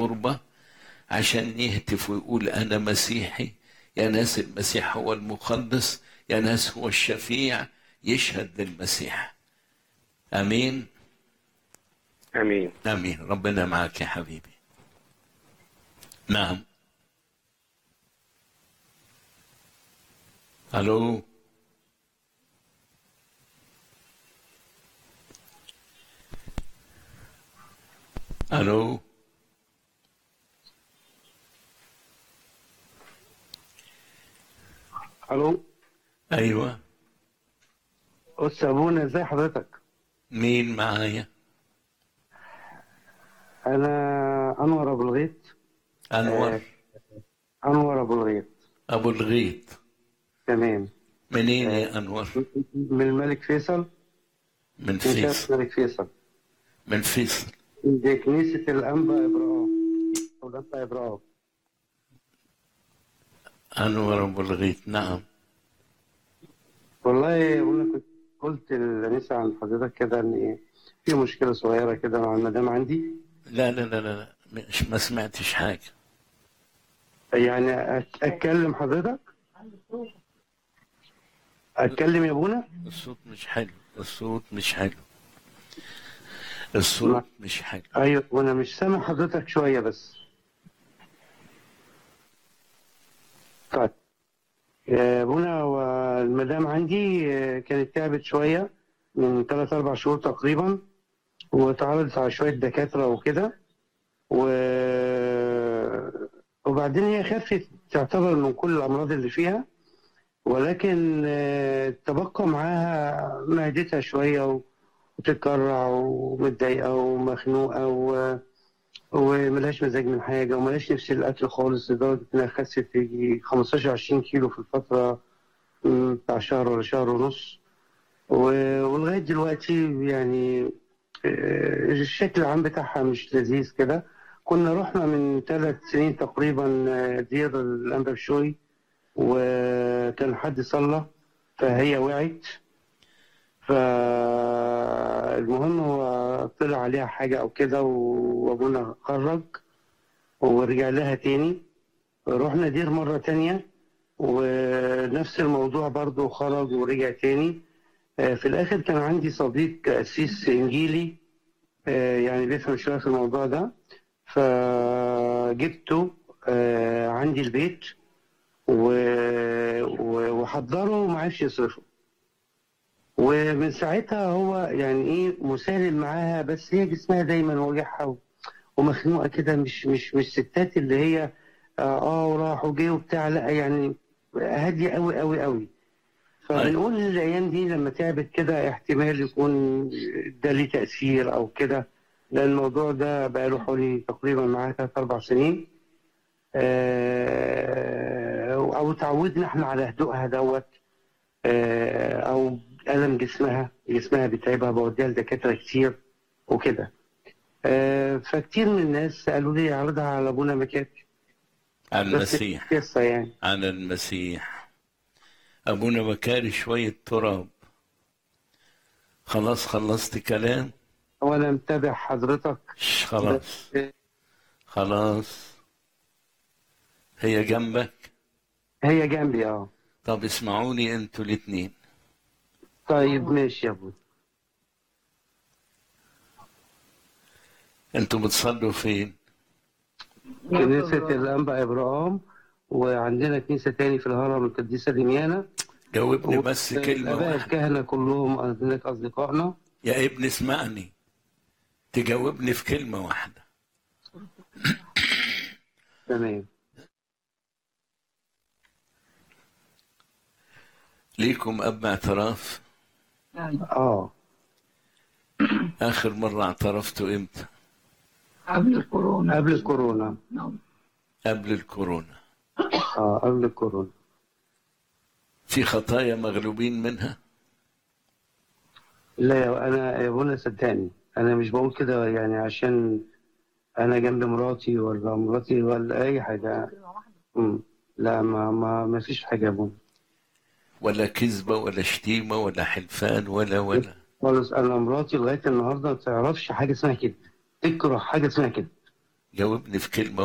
الغربة عشان يهتف ويقول أنا مسيحي يا ناس المسيح هو المخلص يا ناس هو الشفيع يشهد للمسيح أمين امين آمين ربنا معك يا حبيبي نعم ألو ألو الو أيوة استاذ ابونا ازي حضرتك مين معايا انا انور ابو الغيط أنور انور ابو الغيط أبو الغيط تمام منين يا أنور من الملك فيصل من من شارع فيصل الملك فيصل من فيصل دي كنيسة الأنبا إبراهيم أو الأنبا إبراهيم أنور أبو الغيط نعم والله أنا كنت قلت للناس عن حضرتك كده إن إيه في مشكلة صغيرة كده مع المدام عندي لا لا لا لا لا، مش ما سمعتش حاجة يعني أت- أتكلم حضرتك أتكلم يا أبونا الصوت مش حلو الصوت مش حلو الصوت مش حلو أيوه وأنا مش سامع حضرتك شوية بس طيب يا أبونا والمدام عندي آه، كانت تعبت شوية من ثلاث أربع شهور تقريبا وتعرضت على شوية دكاترة وكده و... وبعدين هي خفت تعتبر من كل الأمراض اللي فيها ولكن آه، تبقى معاها معدتها شوية و... وتتكرع ومتضايقة ومخنوقة و... وملهاش مزاج من حاجة وملهاش نفس الأكل خالص لدرجة إنها خست يجي 15 20 كيلو في الفترة م، بتاع شهر ولا شهر ونص و- ولغاية دلوقتي يعني آه، الشكل العام بتاعها مش لذيذ كده كنا رحنا من ثلاث سنين تقريبا آه، دير الأنبا بشوي وكان حد صلى فهي وعت فالمهم هو طلع عليها حاجة أو كده وأبونا خرج ورجع لها تاني رحنا دير مرة تانية ونفس الموضوع برضو خرج ورجع تاني آه، في الآخر كان عندي صديق قسيس إنجيلي آه، يعني بيفهم شوية في الموضوع ده فجبته آه، عندي البيت و- و- وحضره وما عرفش يصرفه ومن ساعتها هو يعني ايه مسالم معاها بس هي جسمها دايما وجعها و- ومخنوقه كده مش مش مش ستات اللي هي اه, آه وراح وجه وبتاع لا يعني هاديه قوي قوي قوي فبنقول الايام دي لما تعبت كده احتمال يكون ده ليه تاثير او كده لان الموضوع ده بقى له حوالي تقريبا معاها ثلاث اربع سنين آه، او تعودنا احنا على هدوءها دوت آه، او الم جسمها جسمها بيتعبها بوديها لدكاتره كتير وكده آه، فكتير من الناس قالوا لي اعرضها على ابونا مكاتي على بس المسيح قصه يعني على المسيح أبونا بكاري شوية تراب خلاص خلصت كلام وانا متابع حضرتك ش- خلاص خلاص هي جنبك هي جنبي اه طب اسمعوني انتوا الاتنين طيب ماشي يا ابوي انتوا بتصلوا فين كنيسه الانبا ابراهيم وعندنا كنيسه تاني في الهرم القديسه دميانه جاوبني بس كلمة الاباء واحدة الكهنه كلهم هناك اصدقائنا يا ابن اسمعني تجاوبني في كلمة واحدة تمام ليكم أب اعتراف اه آخر مرة اعترفتوا إمتى قبل الكورونا قبل الكورونا نعم. قبل الكورونا اه قبل الكورونا في خطايا مغلوبين منها لا يا انا يا ابونا صدقني انا مش بقول كده يعني عشان انا جنب مراتي ولا مراتي ولا اي حاجه مم. لا ما ما ما فيش حاجه يا ابونا ولا كذبة ولا شتيمة ولا حلفان ولا ولا خالص انا مراتي لغايه النهارده ما تعرفش حاجه اسمها كده تكره حاجه اسمها كده جاوبني في كلمة